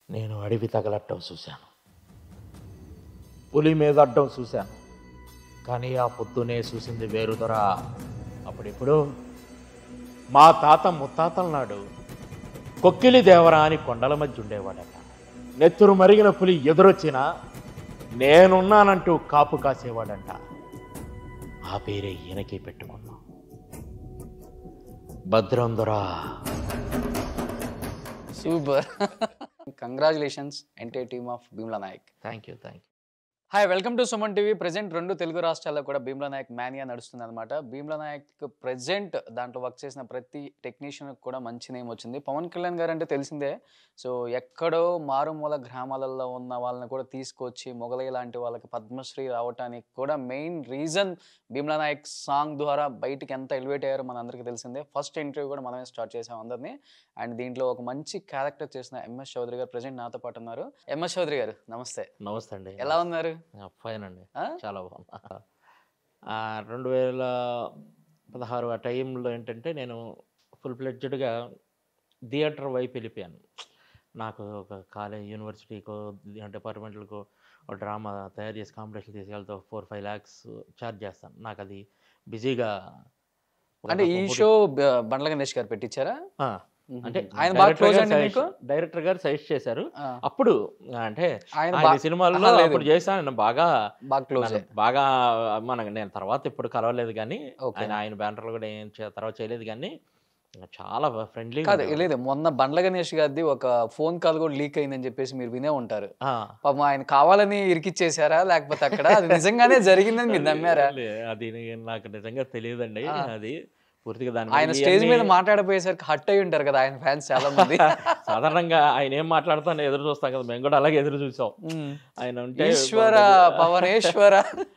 నేను అడవి తగలట్టం చూశాను పులి మీద అడ్డం చూశాను కానీ ఆ పొద్దునే చూసింది వేరు దొర అప్పుడెప్పుడు మా తాత ముత్తాతల నాడు కొక్కిలి దేవరా అని కొండల మధ్య ఉండేవాడట నెత్తురు మరిగిన పులి ఎదురొచ్చినా నేనున్నానంటూ కాపు కాసేవాడంట ఆ పేరే ఈయనకే పెట్టుకున్నాం భద్రం దొరా super congratulations entire team of Bheemla Nayak thank you thank you hi welcome to Suman TV present రెండు తెలుగు రాష్ట్రాల్లో కూడా భీమ్లా నాయక్ మానియా నడుస్తుంది అనమాట భీమ్లా నాయక్ ప్రజెంట్ దాంట్లో వర్క్ చేసిన ప్రతి టెక్నీషియన్ కూడా మంచి నేమ్ వచ్చింది పవన్ కళ్యాణ్ గారు అంటే తెలిసిందే సో ఎక్కడో మారుమూల గ్రామాలలో ఉన్న వాళ్ళని కూడా తీసుకొచ్చి మొగలయ్య లాంటి వాళ్ళకి పద్మశ్రీ రావటానికి కూడా main reason Bheemla Nayak song ద్వారా బయటికి ఎంత ఎలివేట్ అయ్యారో మన అందరికీ తెలిసిందే ఫస్ట్ ఇంటర్వ్యూ కూడా మనమే స్టార్ట్ చేసాం అందరినీ అండ్ దీంట్లో ఒక మంచి క్యారెక్టర్ చేసిన ఎంఎస్ చౌదరి గారు ప్రజెంట్ నాతో పాటు ఉన్నారు ఎంఎస్ చౌదరి గారు నమస్తే నమస్తే అండి ఎలా ఉన్నారు ఫైన్ అండి ఆ? చాలా బాగుంది ఆ, రెండు వేల పదహారు ఆ టైంలో ఏంటంటే నేను ఫుల్ ఫ్లెడ్జ్డ్గా థియేటర్ వైపు వెళ్ళిపోయాను నాకు ఒక కాలేజ్ యూనివర్సిటీకో డిపార్ట్మెంట్లకు ఒక డ్రామా తయారు చేసి కాంపిటీషన్ తీసుకెళ్తే ఫోర్ ఫైవ్ ల్యాక్స్ ఛార్జ్ చేస్తాను నాకు అది బిజీగా ఒక అంటే ఈ రకం షో బ- బండ్ల గణేష్ గారు పెట్టించారా ఆ, అంటే ఆయన బాగా డైరెక్టర్ క్లోజ్ గారు అండి మీకు సజెస్ట్- డైరెక్టర్ గారు సజెస్ట్ చేశారు ఆ, అప్పుడు అంటే ఆయన ఆయన బా- సినిమాల్లో ఆహా, లేదు. అప్పుడు చేశాను ఆయన బాగా బాగా క్లోజ్ నన్ను బాగా మన నేను తర్వాత ఇప్పుడు కలవలేదు కానీ ఓకే ఆయన ఆయన బ్యానర్లు కూడా ఏం చే- తర్వాత చేయలేదు కానీ చాలా ఫ్రెండ్లీ కాదు లేదు మొన్న బండ్ల గణేష్ గారిది ఒక ఫోన్ కాల్ కూడా లీక్ అయిందని చెప్పేసి మీరు వినే ఉంటారు పాపం ఆయన కావాలని ఇరికిచ్చేసారా లేకపోతే అక్కడ అది నిజంగానే జరిగిందని మీరు నమ్మారా అది నే- నాకు నిజంగా తెలియదండి ఆ. అది పూర్తిగా దాని ఆయన మీద స్టేజ్ మీద ఇవన్నీ మాట్లాడిపోయేసరికి హట్ అయి ఉంటారు కదా ఆయన ఫ్యాన్స్ చాలా మంది సాధారణంగా ఆయన ఏం మాట్లాడుతాను ఎదురు చూస్తాం కదా మేము కూడా అలాగే ఎదురు చూసాం ఉమ్. ఆయన ఉంటే ఈశ్వర బాగుండేది. పవనేశ్వర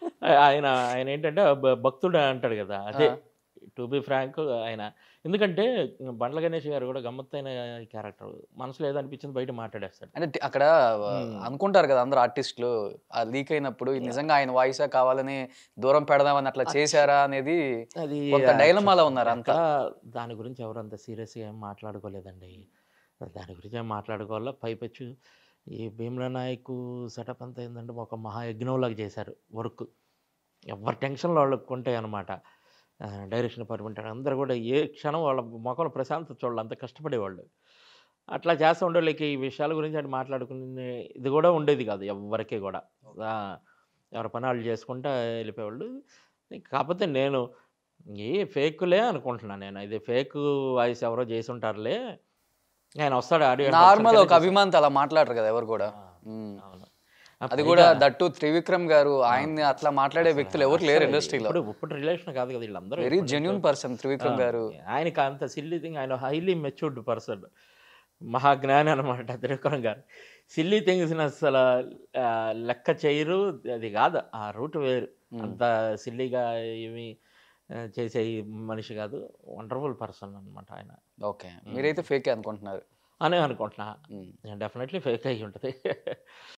ఆయన ఆయన ఏంటంటే భ- భక్తుడు అంటాడు కదా అదే ఆ. టు బి ఫ్రాంక్ ఆయన ఎందుకంటే బండ్ల గణేష్ గారు కూడా గమ్మత్తైన క్యారెక్టర్ మనసులో ఏదనిపించింది బయట మాట్లాడేస్తాడు అంటే టి- అక్కడ ఉమ్. అనుకుంటారు కదా అందరు ఆర్టిస్టులు ఆ లీక్ అయినప్పుడు ఇది నిజంగా ఆయన వాయిసా కావాలని దూరం పెడదామని అట్లా చేశారా అనేది అది కొంత డైలమాలో ఉన్నారు అంతా అంతా దాని గురించి ఎవరు అంత సీరియస్గా ఏం మాట్లాడుకోలేదండి దాని గురించి ఏం మాట్లాడుకోవాలా పైపెచ్చు ఈ భీమ్లా నాయక్ సెటప్ అంతా ఏంటంటే ఒక మహాయజ్ఞంలాగా చేశారు వర్క్ ఎవరి టెన్షన్లో వాళ్ళకు ఉంటాయి అనమాట డైరెక్షన్ డిపార్ట్మెంట్ అందరూ కూడా ఏ క్షణం వాళ్ళ మొక్కలు ప్రశాంతత చూడాలి అంత కష్టపడేవాళ్ళు అట్లా చేస్తూ ఉండేవాళ్ళకి ఈ విషయాల గురించి అటు మాట్లాడుకునే ఇది కూడా ఉండేది కాదు ఎవరికి కూడా ఆ, ఎవరి పని వాళ్ళు చేసుకుంటా వెళ్ళిపోయేవాళ్ళు కాకపోతే నేను ఏ ఫేక్లే అనుకుంటున్నాను నేను ఇది ఫేక్ వాయిస్ ఎవరో చేసి ఉంటారులే ఆయన వస్తాడు ఆడియో నార్మల్ ఒక అభిమానితో అలా మాట్లాడరు కదా ఎవరు కూడా ఉమ్. అవును అది కూడా దట్టు త్రివిక్రమ్ గారు ఆయన్ని అట్లా మాట్లాడే వ్యక్తులు ఎవరు లేరు ఇండస్ట్రీలో ఇప్పుడు ఇప్పుడు రిలేషన్ కాదు కదా వీళ్ళందరూ వెరీ ఇప్పుడు జెన్యున్ పర్సన్ త్రివిక్రమ్ గారు ఆయనకి అంత సిల్లీ థింగ్ ఆయన హైలీ మెచ్యూర్డ్ పర్సన్ మహాజ్ఞాని అనమాట త్రివిక్రమ్ గారు సిల్లీ థింగ్స్ అసలు ఆ, లెక్క చేయరు అది కాదు ఆ రూట్ వేరు ఉమ్. అంత సిల్లీగా ఏమి ఆ, చేసే మనిషి కాదు వండర్ఫుల్ పర్సన్ అనమాట ఆయన ఓకే మీరైతే ఫేకే అనుకుంటున్నారు అని అనుకుంటున్నా ఉమ్. డెఫినెట్లీ ఫేక్ అయి ఉంటుంది